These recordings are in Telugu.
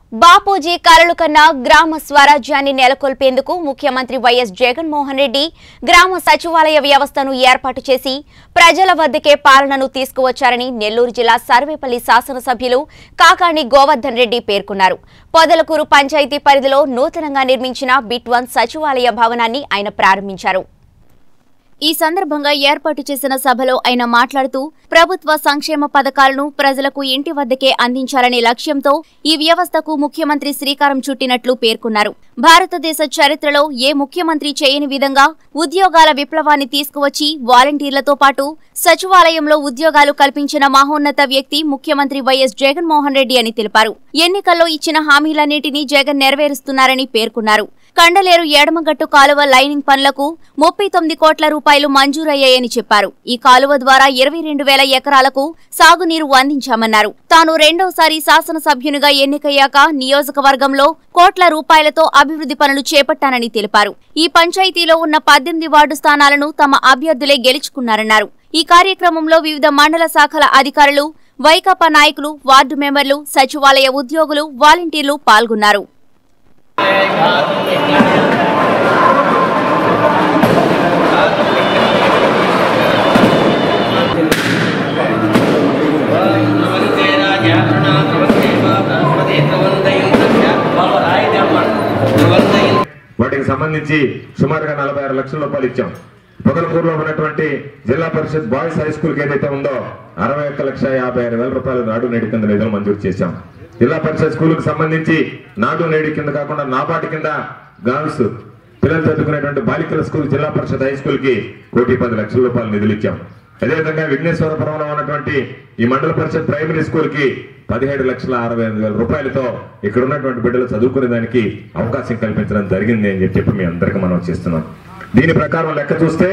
బాపూజీ కలలు కన్నా గ్రామ స్వరాజ్యాన్ని నెలకొల్పేందుకు ముఖ్యమంత్రి వైఎస్ జగన్మోహన్ రెడ్డి గ్రామ సచివాలయ వ్యవస్థను ఏర్పాటు చేసి ప్రజల వద్దకే పాలనను తీసుకువచ్చారని నెల్లూరు జిల్లా సర్వేపల్లి శాసనసభ్యులు కాకాణి గోవర్ధన్ రెడ్డి పేర్కొన్నారు పొదలకూరు పంచాయతీ పరిధిలో నూతనంగా నిర్మించిన బిట్ వన్ సచివాలయ భవనాన్ని ఆయన ప్రారంభించారు ఈ సందర్భంగా ఏర్పాటు చేసిన సభలో ఆయన మాట్లాడుతూ ప్రభుత్వ సంక్షేమ పథకాలను ప్రజలకు ఇంటి వద్దకే అందించాలనే లక్ష్యంతో ఈ వ్యవస్థకు ముఖ్యమంత్రి శ్రీకారం చుట్టినట్లు పేర్కొన్నారు భారతదేశ చరిత్రలో ఏ ముఖ్యమంత్రి చేయని విధంగా ఉద్యోగాల విప్లవాన్ని తీసుకువచ్చి వాలంటీర్లతో పాటు సచివాలయంలో ఉద్యోగాలు కల్పించిన మహోన్నత వ్యక్తి ముఖ్యమంత్రి వైఎస్ జగన్మోహన్ రెడ్డి అని తెలిపారు ఎన్నికల్లో ఇచ్చిన హామీలన్నింటినీ జగన్ నెరవేరుస్తున్నారని పేర్కొన్నారు కండలేరు ఎడమగట్టు కాలువ లైనింగ్ పనులకు ముప్పై తొమ్మిది కోట్ల రూపాయలు మంజూరయ్యాయని చెప్పారు ఈ కాలువ ద్వారా ఇరవై రెండు వేల ఎకరాలకు సాగునీరు అందించామన్నారు తాను రెండోసారి శాసనసభ్యునిగా ఎన్నికయ్యాక నియోజకవర్గంలో కోట్ల రూపాయలతో అభివృద్ధి పనులు చేపట్టానని తెలిపారు ఈ పంచాయతీలో ఉన్న పద్దెనిమిది వార్డు స్థానాలను తమ అభ్యర్థులే గెలుచుకున్నారన్నారు ఈ కార్యక్రమంలో వివిధ మండల శాఖల అధికారులు వైకాపా నాయకులు వార్డు మెంబర్లు సచివాలయ ఉద్యోగులు వాలంటీర్లు పాల్గొన్నారు వాటికి సంబంధించి సుమారుగా నలభై ఆరు లక్షల రూపాయలు ఇచ్చాం పొగలకూరులో ఉన్నటువంటి జిల్లా పరిషత్ బాయ్స్ హై స్కూల్ ఏదైతే ఉందో అరవై ఒక్క లక్ష యాభై ఆరు వేల రూపాయలు నాడు నేడు కింద నిధులు మంజూరు చేశాం జిల్లా పరిషత్ స్కూల్ కి సంబంధించి నాడు నేడు కింద కాకుండా నాబాటి కింద గర్ల్స్ పిల్లలు చదువుకునేటువంటి బాలికల స్కూల్ జిల్లా పరిషత్ హై స్కూల్ కి కోటి పది లక్షల రూపాయలు నిధులు ఇచ్చాం అదేవిధంగా విఘ్నేశ్వరపురంలో ఉన్నటువంటి ఈ మండల పరిషత్ ప్రైమరీ స్కూల్ కి పదిహేడు లక్షల అరవై ఎనిమిది వేల రూపాయలతో ఇక్కడ ఉన్నటువంటి బిడ్డలు చదువుకునే దానికి అవకాశం కల్పించడం జరిగింది అని చెప్పి చెప్పి మీ అందరికీ మనం చేస్తున్నాం దీని ప్రకారం లెక్క చూస్తే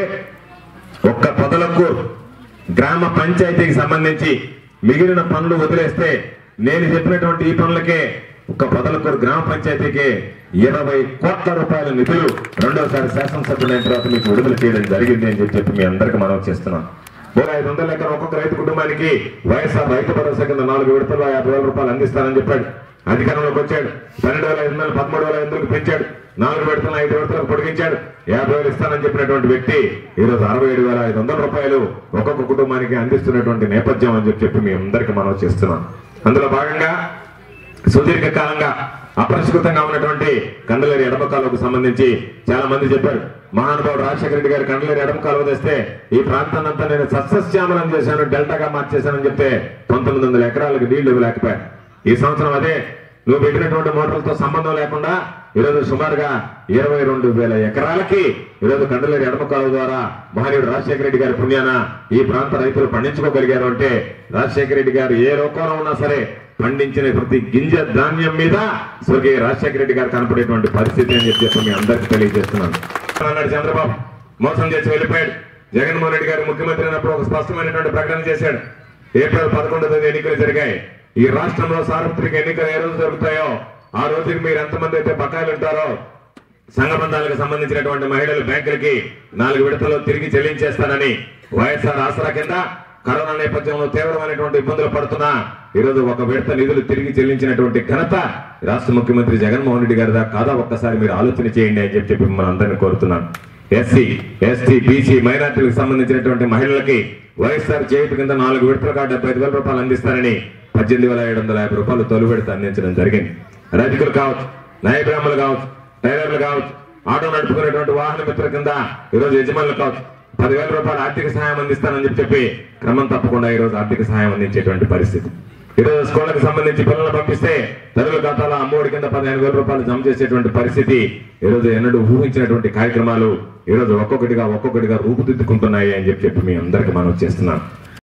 ఒక్క పొదలకు గ్రామ పంచాయతీకి సంబంధించి మిగిలిన పనులు వదిలేస్తే నేను చెప్పినటువంటి ఈ పనులకే ఒక్క పొదలకూరు గ్రామ పంచాయతీకి ఇరవై కోట్ల రూపాయల నిధులు రెండోసారి శాసనసభ్యులైన తర్వాత మీకు విడుదల చేయడం జరిగింది అని చెప్పి చెప్పి మీ అందరికీ మనం చేస్తున్నాం ఓ ఐదు వందల ఎకరం ఒక్కొక్క రైతు కుటుంబానికి వైఎస్ఆర్ రైతు భరోసా కింద నాలుగు విడతల్లో యాభై వేల రూపాయలు అందిస్తానని చెప్పాడు అధికారంలోకి వచ్చాడు పన్నెండు వేల ఐదు వందలు పదమూడు వేల ఐదు వందలకు పెంచాడు నాలుగు విడతలు ఐదు విడతలకు పొడిగించాడు యాభై వేలు ఇస్తానని చెప్పినటువంటి వ్యక్తి ఈ రోజు అరవై ఏడు వేల ఐదు వందల రూపాయలు ఒక్కొక్క కుటుంబానికి అందిస్తున్నటువంటి నేపథ్యం అని చెప్పి చెప్పి మీ అందరికీ మనం చేస్తున్నాం అందులో భాగంగా సుదీర్ఘకాలంగా అపరిష్కృతంగా ఉన్నటువంటి కండలేరు ఎడమ కాలువకు సంబంధించి చాలా మంది చెప్పారు మహానుభావుడు రాజశేఖర రెడ్డి గారు కండలేరు ఎడమ కాలువ తెస్తే ఈ ప్రాంతాన్ని అంతా నేను సస్యశ్యామలం చేశాను డెల్టాగా మార్చేశానని చెప్తే పంతొమ్మిది వందల ఎకరాలకు నీళ్లు ఇవ్వలేకపోయారు ఈ సంవత్సరం అదే నువ్వు పెట్టినటువంటి మోటార్లతో సంబంధం లేకుండా ఈరోజు సుమారుగా ఇరవై రెండు వేల ఎకరాలకి ఈరోజు కండలేరు ఎడమ కాలువ ద్వారా మహనీయుడు రాజశేఖర రెడ్డి గారి పుణ్యాన ఈ ప్రాంత రైతులు పండించుకోగలిగారు అంటే రాజశేఖర రెడ్డి గారు ఏ లోకంలో ఉన్నా సరే పండించిన ప్రతి గింజ ధాన్యం మీద స్వర్గీయ రాజశేఖర రెడ్డి గారు కనపడేటువంటి పరిస్థితి అని చెప్పి చెప్పి మీ అందరికీ తెలియజేస్తున్నాను అన్నాడు చంద్రబాబు మోసం చేసి వెళ్ళిపోయాడు జగన్మోహన్ రెడ్డి గారు ముఖ్యమంత్రి అయినప్పుడు ఒక స్పష్టమైనటువంటి ప్రకటన చేశాడు ఏప్రిల్ పదకొండో తేదీ ఎన్నికలు జరిగాయి ఈ రాష్ట్రంలో సార్వత్రిక ఎన్నికలు ఏ రోజు జరుగుతాయో ఆ రోజుకి మీరు ఎంతమంది అయితే బకాయిలు ఉంటారో సంఘ బంధాలకు సంబంధించినటువంటి మహిళలు బ్యాంకులకి నాలుగు విడతల్లో తిరిగి చెల్లించేస్తానని వైఎస్ఆర్ ఆసరా కింద కరోనా నేపథ్యంలో తీవ్రమైనటువంటి ఇబ్బందులు పడుతున్నా ఈరోజు ఒక విడత నిధులు తిరిగి చెల్లించినటువంటి ఘనత రాష్ట్ర ముఖ్యమంత్రి జగన్మోహన్ రెడ్డి గారిదా కాదా ఒక్కసారి మీరు ఆలోచన చేయండి అని చెప్పి చెప్పి మిమ్మల్ని అందరినీ కోరుతున్నాను ఎస్సీ ఎస్టీ బీసీ మైనార్టీలకు సంబంధించినటువంటి మహిళలకి వైఎస్ఆర్ చేయుత కింద నాలుగు విడతలుగా డెబ్బై ఐదు వేల రూపాయలు అందిస్తారని పద్దెనిమిది వేల ఏడు వందల యాభై రూపాయలు తొలి విడత అందించడం జరిగింది రైతులు కావచ్చు న్యాయ బ్రాహ్మణులు కావచ్చు టైలర్లు కావచ్చు ఆటో నడుపుకునేటువంటి వాహన మిత్రుల కింద ఈరోజు యజమానులు కావచ్చు పదివేల రూపాయల ఆర్థిక సహాయం అందిస్తానని చెప్పి చెప్పి క్రమం తప్పకుండా ఈరోజు ఆర్థిక సహాయం అందించేటువంటి పరిస్థితి ఈరోజు స్కూళ్ళకి సంబంధించి పిల్లలు పంపిస్తే తల్లుల ఖాతాలో అమ్మఒడి కింద పదిహేను వేల రూపాయలు జమ చేసేటువంటి పరిస్థితి ఈరోజు ఎన్నడూ ఊహించినటువంటి కార్యక్రమాలు ఈరోజు ఒక్కొక్కటిగా ఒక్కొక్కటిగా రూపుదిద్దుకుంటున్నాయి అని చెప్పి చెప్పి మీ అందరికి మనం చేస్తున్నాం